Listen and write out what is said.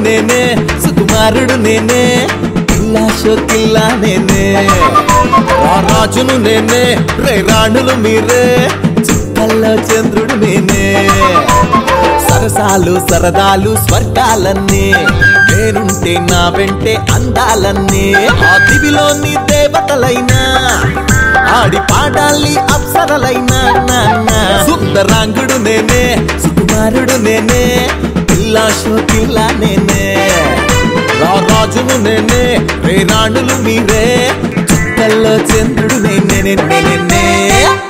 నేనే సుకుమారుడు నేనే కిల్లా షోకిల్లా నేనే ఆ రాజును నేనే రే రాణులు మీరే చుక్కల్లో చంద్రుడు నేనే సరసాలు సరదాలు స్వర్గాలన్నీ నేనుంటే నా వెంటే అందాలన్నీ ఆ దివిలోని దేవతలైనా ఆడి పాడాలి అప్సరలైనా నాన్న సుందరాంగుడు నేనే సుకుమారుడు నేనే పిల్లా షోకిల్లా నేనే రా రాజును నేనే రే రాణులు మీరే చుక్కల్లో చంద్రుడు నేనే నేనే నేనే